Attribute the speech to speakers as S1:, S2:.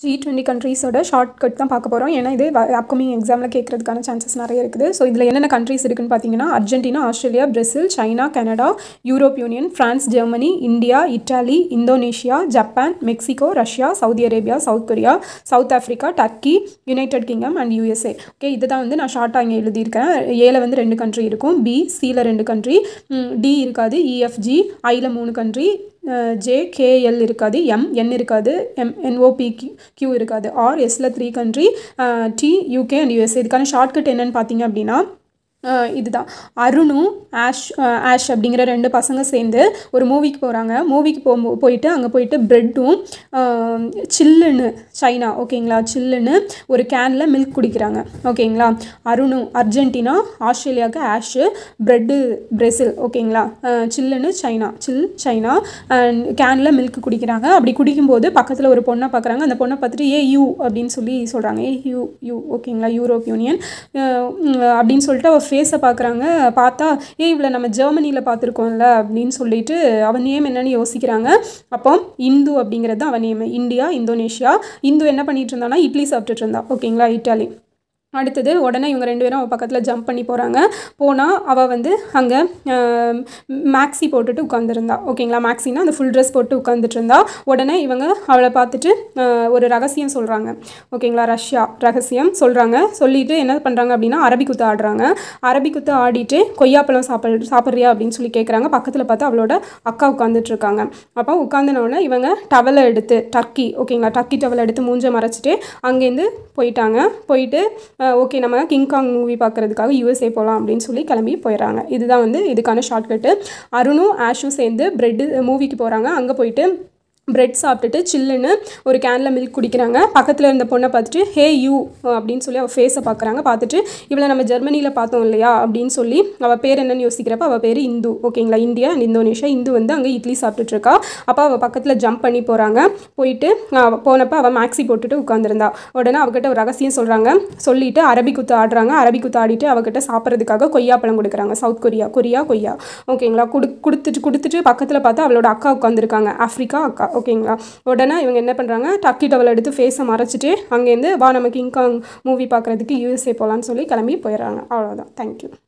S1: G twenty கண்ட்ரீஸோட short cut தான் பார்க்க போகிறோம் ஏன்னா இது அப்கமிங் எக்ஸாமில் கேட்கறதுக்கான சான்சஸ் நிறைய இருக்குது ஸோ இதில் என்னென்ன கண்ட்ரீஸ் இருக்குன்னு பார்த்தீங்கன்னா Argentina Australia Brazil China Canada Europe Union France Germany India Italy Indonesia Japan Mexico Russia Saudi Arabia South Korea South Africa Turkey United Kingdom and USA okay இதை தான் வந்து நான் ஷார்ட்டாக இங்கே எழுதியிருக்கேன் ஏல வந்து ரெண்டு கண்ட்ரி இருக்கும் பி சியில் ரெண்டு கண்ட்ரி டி இருக்காது இஎஃப்ஜி ஐயில் மூணு கண்ட்ரி ஜே கேஎல் இருக்காது எம் என் இருக்காது எம் என்ஓபி கியூ இருக்காது ஆர் எஸ்ல three country T UK and USA இதுக்கான ஷார்ட்கட் என்னன்னு பார்த்தீங்க அப்படின்னா இதுதான் அருணும் ஆஷ் ஆஷ் அப்படிங்கிற ரெண்டு பசங்க சேர்ந்து ஒரு மூவிக்கு போகிறாங்க மூவிக்கு போ போயிட்டு அங்கே போயிட்டு ப்ரெட்டும் சில்லுன்னு சைனா ஓகேங்களா சில்லுன்னு ஒரு கேனில் மில்க் குடிக்கிறாங்க ஓகேங்களா அருணும் அர்ஜென்டினா ஆஸ்திரேலியாவுக்கு ஆஷு ப்ரெட்டு பிரேசில் ஓகேங்களா சில்லுன்னு சைனா சில் சைனா கேனில் மில்க் குடிக்கிறாங்க அப்படி குடிக்கும்போது பக்கத்தில் ஒரு பொண்ணை பார்க்குறாங்க அந்த பொண்ணை பார்த்துட்டு ஏ யூ அப்படின்னு சொல்லி சொல்கிறாங்க ஏ யூ யூ ஓகேங்களா யூரோப் யூனியன் அப்படின்னு சொல்லிட்டு அவள் ஃபேஸை பார்க்குறாங்க பார்த்தா ஏ இவளை நம்ம ஜெர்மனியில் பார்த்துருக்கோம்ல அப்படின்னு சொல்லிட்டு அவன் நேம் என்னன்னு யோசிக்கிறாங்க அப்போ இந்து அப்படிங்கிறது அவன் நேம் இந்தியா இந்தோனேஷியா இந்து என்ன பண்ணிட்டு இருந்தானா இட்லி சாப்பிட்டுட்டு இருந்தா ஓகேங்களா இட்டாலி அடுத்தது உடனே இவங்க ரெண்டு பேரும் அவள் பக்கத்தில் ஜம்ப் பண்ணி போகிறாங்க போனால் அவள் வந்து அங்கே மேக்ஸி போட்டுட்டு உட்காந்துருந்தா ஓகேங்களா மேக்ஸினா அந்த ஃபுல் ட்ரெஸ் போட்டு உட்காந்துட்டு இருந்தா உடனே இவங்க அவளை பார்த்துட்டு ஒரு ரகசியம் சொல்கிறாங்க ஓகேங்களா ரஷ்யா ரகசியம் சொல்கிறாங்க சொல்லிட்டு என்ன பண்ணுறாங்க அப்படின்னா அரபி குத்து ஆடுறாங்க அரபி குத்து ஆடிட்டு கொய்யாப்பழம் சாப்பிட சாப்பிட்றியா அப்படின்னு சொல்லி கேட்குறாங்க பக்கத்தில் பார்த்து அவளோட அக்கா உட்காந்துட்டு இருக்காங்க அப்போ உட்காந்துனோடனே இவங்க டவலை எடுத்து டர்க்கி ஓகேங்களா டர்க்கி டவலை எடுத்து மூஞ்சை மறைச்சிட்டு அங்கேருந்து போயிட்டாங்க போயிட்டு ஓகே நம்ம கிங்காங் மூவி பார்க்குறதுக்காக யூஎஸ்ஏ போகலாம் அப்படின்னு சொல்லி கிளம்பி போயிடறாங்க இதுதான் வந்து இதுக்கான ஷார்ட்கட்டு அருணும் ஆஷும் சேர்ந்து ப்ரெட்டு மூவிக்கு போகிறாங்க அங்கே போயிட்டு ப்ரெட் சாப்பிட்டுட்டு சில்லுன்னு ஒரு கேனில் மில்க் குடிக்கிறாங்க பக்கத்தில் இருந்த பொண்ணை பார்த்துட்டு ஹே யூ அப்படின்னு சொல்லி அவள் ஃபேஸை பார்க்குறாங்க பார்த்துட்டு இவளை நம்ம ஜெர்மனியில் பார்த்தோம் இல்லையா அப்படின்னு சொல்லி அவள் பேர் என்னன்னு யோசிக்கிறப்ப அவள் பேர் இந்து ஓகேங்களா இந்தியா அண்ட் இந்தோனேஷியா இந்து வந்து அங்கே இட்லி சாப்பிட்டுட்டு இருக்கா அப்போ அவள் பக்கத்தில் ஜம்ப் பண்ணி போகிறாங்க போயிட்டு போனப்போ அவள் மேக்ஸி போட்டுட்டு உட்காந்துருந்தா உடனே அவகிட்ட ஒரு ரகசியம் சொல்கிறாங்க சொல்லிட்டு அரபி குத்து ஆடுறாங்க அரபி குத்து ஆடிட்டு அவகிட்ட சாப்பிட்றதுக்காக கொய்யாப்பழம் கொடுக்குறாங்க சவுத் கொரியா கொரியா கொய்யா ஓகேங்களா கொடு கொடுத்துட்டு கொடுத்துட்டு பக்கத்தில் பார்த்து அவளோட அக்கா உட்காந்துருக்காங்க ஆஃப்ரிக்கா அக்கா ஓகேங்களா உடனே இவங்க என்ன பண்ணுறாங்க டர்க்கி டவல் எடுத்து ஃபேஸை மறைச்சிட்டு அங்கேருந்து வா நம்ம கிங்காங் மூவி பார்க்குறதுக்கு யூஎஸ்ஏ போகலான்னு சொல்லி கிளம்பி போயிடுறாங்க அவ்வளோதான் தேங்க்யூ